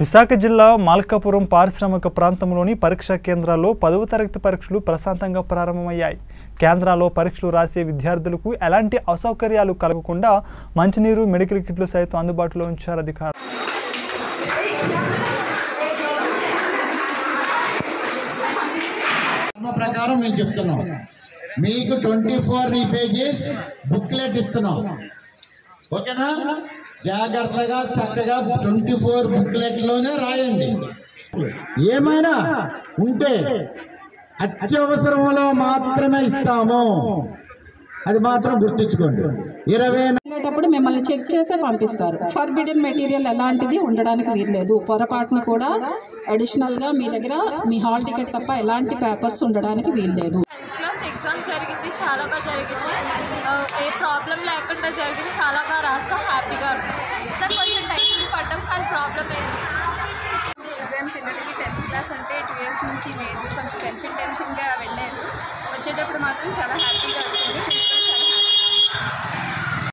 విశాఖ జిల్లా మాల్కాపురం పారిశ్రామిక ప్రాంతంలోని పరీక్షా కేంద్రాల్లో పదవ తరగతి పరీక్షలు ప్రశాంతంగా ప్రారంభమయ్యాయి కేంద్రాల్లో పరీక్షలు రాసే విద్యార్థులకు ఎలాంటి అసౌకర్యాలు కలగకుండా మంచినీరు మెడికల్ కిట్లు సైతం అందుబాటులో ఉంచారు అధికారులు ధర్మ ప్రకారం మేము చెప్తున్నాం మీకు ట్వంటీ ఫోర్ పేజెస్ బుక్లెట్ ఇస్తున్నాం ఓకేనా జాగ్రత్తగా చక్కగా ట్వంటీ ఫోర్ బుక్లెట్లోనే రాయండి ఏమైనా ఉంటే అత్యవసరంలో మాత్రమే ఇస్తాము అది మాత్రం గుర్తుంచుకోండి ఇరవై వెళ్ళేటప్పుడు మిమ్మల్ని చెక్ చేసే పంపిస్తారు ఫర్బిడెన్ మెటీరియల్ ఎలాంటిది ఉండడానికి వీల్లేదు పొరపాటున కూడా అడిషనల్గా మీ దగ్గర మీ హాల్ టికెట్ తప్ప ఎలాంటి పేపర్స్ ఉండడానికి వీల్లేదు టెన్త్ క్లాస్ ఎగ్జామ్ జరిగింది చాలా బాగా జరిగింది ఆ, ఏ ప్రాబ్లం లేకుండా జరిగింది చాలా బాగా రాస్తా హ్యాపీగా ఉన్నాం దానికి కొంచెం టెన్షన్ పడ్డాం కానీ ప్రాబ్లం ఏంటి ఎగ్జామ్ పిల్లలకి టెన్త్ క్లాస్ అంటే టూ ఇయర్స్ నుంచి లేదు కొంచెం టెన్షన్ టెన్షన్గా వెళ్ళలేదు వచ్చేటప్పుడు మాత్రం చాలా హ్యాపీగా వచ్చారు